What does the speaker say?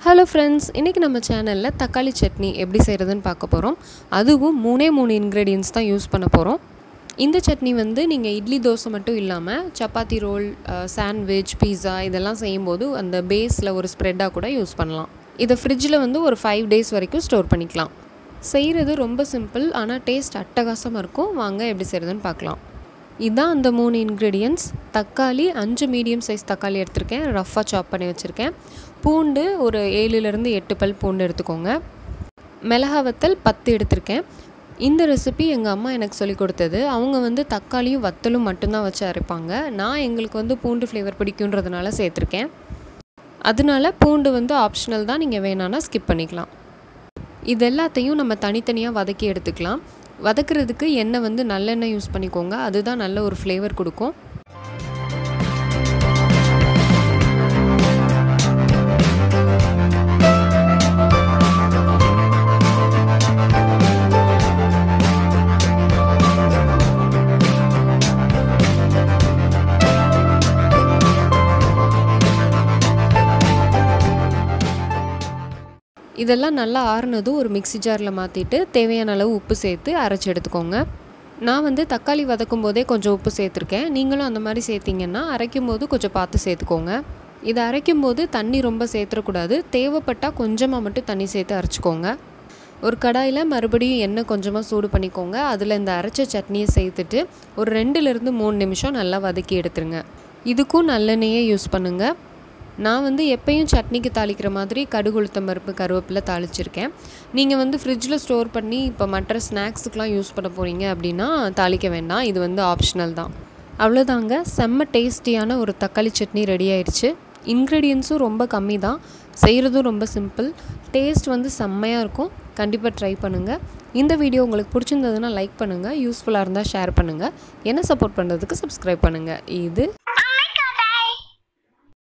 hello friends இன்றைக்கி நம்ம சேனலில் தக்காளி சட்னி எப்படி செய்கிறதுன்னு பார்க்க போகிறோம் அதுவும் மூணே மூணு இன்க்ரீடியன்ஸ் தான் யூஸ் பண்ண போகிறோம் இந்த சட்னி வந்து நீங்கள் இட்லி தோசை மட்டும் இல்லாமல் சப்பாத்தி ரோல் சாண்ட்விச் பீஸா இதெல்லாம் செய்யும்போது அந்த பேஸில் ஒரு ஸ்ப்ரெட்டாக கூட யூஸ் பண்ணலாம் இதை ஃப்ரிட்ஜில் வந்து ஒரு ஃபைவ் டேஸ் வரைக்கும் ஸ்டோர் பண்ணிக்கலாம் செய்கிறது ரொம்ப சிம்பிள் ஆனால் டேஸ்ட் அட்டகாசமாக இருக்கும் வாங்க எப்படி செய்கிறதுன்னு பார்க்கலாம் இதான் அந்த மூணு இன்க்ரீடியன்ஸ் தக்காளி அஞ்சு மீடியம் சைஸ் தக்காளி எடுத்திருக்கேன் ரஃப்பாக சாப் பண்ணி வச்சுருக்கேன் பூண்டு ஒரு ஏழுலேருந்து எட்டு பல் பூண்டு எடுத்துக்கோங்க மிளகா வத்தல் பத்து எடுத்திருக்கேன் இந்த ரெசிபி எங்கள் அம்மா எனக்கு சொல்லி கொடுத்தது அவங்க வந்து தக்காளியும் வத்தலும் மட்டும்தான் வச்சு அரைப்பாங்க நான் எங்களுக்கு வந்து பூண்டு ஃப்ளேவர் பிடிக்குன்றதுனால சேர்த்துருக்கேன் அதனால பூண்டு வந்து ஆப்ஷனல் தான் நீங்கள் வேணான்னா ஸ்கிப் பண்ணிக்கலாம் இது எல்லாத்தையும் நம்ம தனித்தனியாக வதக்கி எடுத்துக்கலாம் வதக்குறதுக்கு எண்ணெய் வந்து நல்லெண்ணெய் யூஸ் பண்ணிக்கோங்க அதுதான் நல்ல ஒரு ஃப்ளேவர் கொடுக்கும் இதெல்லாம் நல்லா ஆறுனதும் ஒரு மிக்சி ஜாரில் மாற்றிட்டு தேவையான அளவு உப்பு சேர்த்து அரைச்சி எடுத்துக்கோங்க நான் வந்து தக்காளி வதக்கும் போதே கொஞ்சம் உப்பு சேர்த்துருக்கேன் நீங்களும் அந்த மாதிரி சேர்த்திங்கன்னா அரைக்கும் போது கொஞ்சம் பார்த்து சேர்த்துக்கோங்க இதை அரைக்கும் போது தண்ணி ரொம்ப சேர்த்துடக்கூடாது தேவைப்பட்டால் கொஞ்சமாக மட்டும் தண்ணி சேர்த்து அரைச்சிக்கோங்க ஒரு கடாயில் மறுபடியும் எண்ணெய் கொஞ்சமாக சூடு பண்ணிக்கோங்க அதில் இந்த அரைச்ச சட்னியை சேர்த்துட்டு ஒரு ரெண்டுலேருந்து மூணு நிமிஷம் நல்லா வதக்கி எடுத்துருங்க இதுக்கும் நல்லெண்ணெயே யூஸ் பண்ணுங்கள் நான் வந்து எப்பயும் சட்னிக்கு தாளிக்கிற மாதிரி கடுகு உளுத்தம் பருப்பு கருவேப்பிலை தாளிச்சிருக்கேன் நீங்கள் வந்து ஃப்ரிட்ஜில் ஸ்டோர் பண்ணி இப்போ மற்ற ஸ்நாக்ஸுக்கெலாம் யூஸ் பண்ண போகிறீங்க அப்படின்னா தாளிக்க வேண்டாம் இது வந்து ஆப்ஷனல் தான் அவ்வளோதாங்க செம்ம டேஸ்டியான ஒரு தக்காளி சட்னி ரெடி ஆயிடுச்சு இன்க்ரீடியன்ஸும் ரொம்ப கம்மி தான் செய்கிறதும் ரொம்ப சிம்பிள் டேஸ்ட் வந்து செம்மையாக இருக்கும் கண்டிப்பாக ட்ரை பண்ணுங்கள் இந்த வீடியோ உங்களுக்கு பிடிச்சிருந்ததுன்னா லைக் பண்ணுங்கள் யூஸ்ஃபுல்லாக இருந்தால் ஷேர் பண்ணுங்கள் என்ன சப்போர்ட் பண்ணுறதுக்கு சப்ஸ்கிரைப் பண்ணுங்கள் இது